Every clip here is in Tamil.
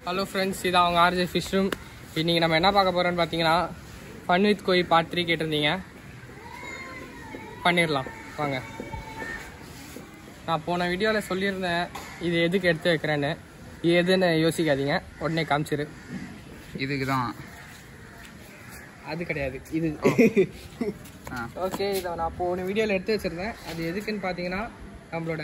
ஹலோ ஃப்ரெண்ட்ஸ் இது அவங்க ஆர்ஜே ஃபிஷ் ரூம் இன்றைக்கி நம்ம என்ன பார்க்க போகிறோம்னு பார்த்தீங்கன்னா fun with Goi part three கேட்டிருந்தீங்க பண்ணிடலாம் வாங்க நான் போன வீடியோவில் சொல்லியிருந்தேன் இது எதுக்கு எடுத்து வைக்கிறேன்னு இது எதுன்னு யோசிக்காதீங்க உடனே காமிச்சிரு இதுக்கு தான் அது கிடையாது இது ஆ ஓகே இதை நான் போன வீடியோவில் எடுத்து வச்சுருந்தேன் அது எதுக்குன்னு பார்த்தீங்கன்னா நம்மளோட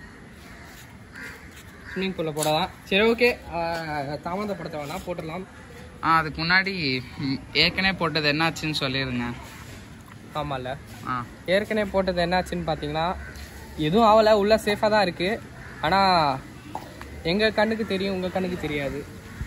ஸ்விம்மிங் பூலில் போடலாம் சரி ஓகே தாமதப்படுத்த வேணாம் போட்டுடலாம் ஆ அதுக்கு முன்னாடி ம், ஏற்கனவே போட்டது என்னாச்சுன்னு சொல்லிடுங்க ஆமாம்ல ஆ ஏற்கனவே போட்டது என்னாச்சுன்னு பார்த்தீங்கன்னா எதுவும் ஆகலை உள்ளே சேஃபாக தான் இருக்குது ஆனால் எங்கள் கண்ணுக்கு தெரியும் உங்கள் கண்ணுக்கு தெரியாது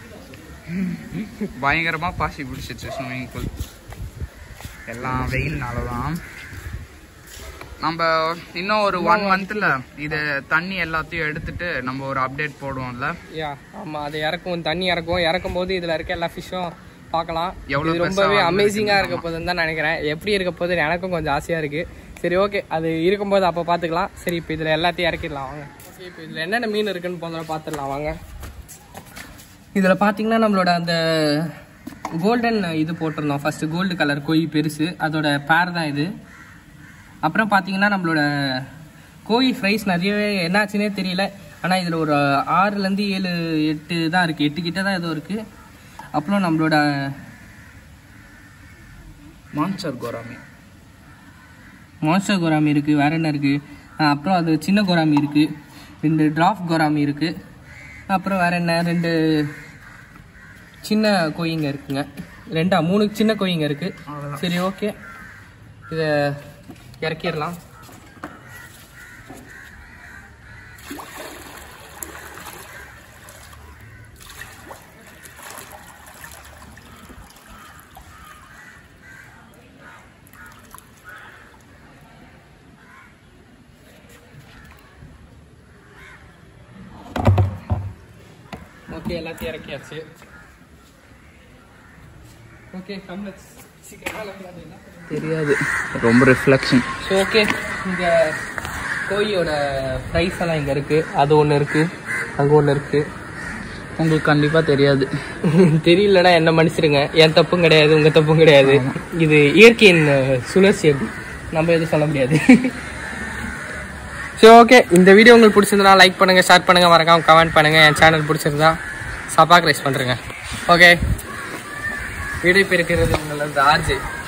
பயங்கரமாக பாசி பிடிச்சிச்சு ஸ்விம்மிங் பூல் எல்லாம் வெயில்னால தான் நம்ம இன்னும் ஒரு ஒன் மந்த்தில் இது தண்ணி எல்லாத்தையும் எடுத்துட்டு நம்ம ஒரு அப்டேட் போடுவோம்ல யா ஆமாம் அது இறக்கும் தண்ணி இறக்கும் இறக்கும் போது இதில் இருக்க எல்லா ஃபிஷ்ஷும் பார்க்கலாம் எவ்வளவு இது பெருசா ரொம்பவே வளர்ந்துருக்கு அமேசிங்காக இருக்க போகுதுன்னு தான் நினைக்கிறேன் எப்படி இருக்க போகுது எனக்கும் கொஞ்சம் ஆசையாக இருக்குது சரி ஓகே அது இருக்கும்போது அப்போ பார்த்துக்கலாம் சரி இப்போ இதில் எல்லாத்தையும் இறக்கிடலாம் வாங்க ஓகே இப்போ இதில் என்னென்ன மீன் இருக்குன்னு போதும் பார்த்துடலாம் வாங்க இதில் பார்த்தீங்கன்னா நம்மளோட அந்த கோல்டன் இது போட்டிருந்தோம் ஃபஸ்ட்டு கோல்டு கலர் கொய் பெருசு அதோட பேர் தான் இது அப்புறம் பார்த்தீங்கன்னா நம்மளோட கோழி ஃப்ரைஸ் நிறையவே என்னாச்சுன்னே தெரியல ஆனால் இதில் ஒரு ஆறுலேருந்து ஏழு எட்டு தான் இருக்குது எட்டு கிட்ட தான் ஏதோ இருக்குது அப்புறம் நம்மளோட மான்சர் கோராமி மான்ஸ்டர் கோராமி இருக்குது வேற என்ன இருக்குது அப்புறம் அது சின்ன கோராமி இருக்குது ரெண்டு டிராஃப் கோராமி இருக்குது அப்புறம் வேற என்ன ரெண்டு சின்ன கோயிங்க இருக்குங்க ரெண்டா மூணு சின்ன கோயிங்க இருக்குது அவ்வளோதான் சரி ஓகே இதை இறக்கிடலாம் ஓகே எல்லாத்தையும் இறக்கியாச்சு ஓகே கம்லெட்ஸ் சீக்கிரம் தெரியாது ரொம்ப ரிஃப்ளெக்ஷன் ஸோ ஓகே இந்த கோழியோட ப்ரைஸ் எல்லாம் இங்கே இருக்குது அது ஒன்று இருக்குது அங்கே ஒன்று இருக்குது உங்களுக்கு கண்டிப்பாக தெரியாது தெரியலனா என்ன மன்னிச்சிடுங்க என் தப்பும் கிடையாது உங்கள் தப்பும் கிடையாது இது இயற்கையின் அஹ், சுழற்சி அப்படி நம்ம எதுவும் சொல்ல முடியாது சரி ஓகே இந்த வீடியோ உங்களுக்கு பிடிச்சிருந்தா லைக் பண்ணுங்கள் ஷேர் பண்ணுங்கள் மறக்காம கமெண்ட் பண்ணுங்கள் என் சேனல் பிடிச்சிருந்தா சபாக் ரைஸ் பண்ணுறேங்க ஓகே வீடியோ பெருக்கிறது உங்களது ஆர்ஜே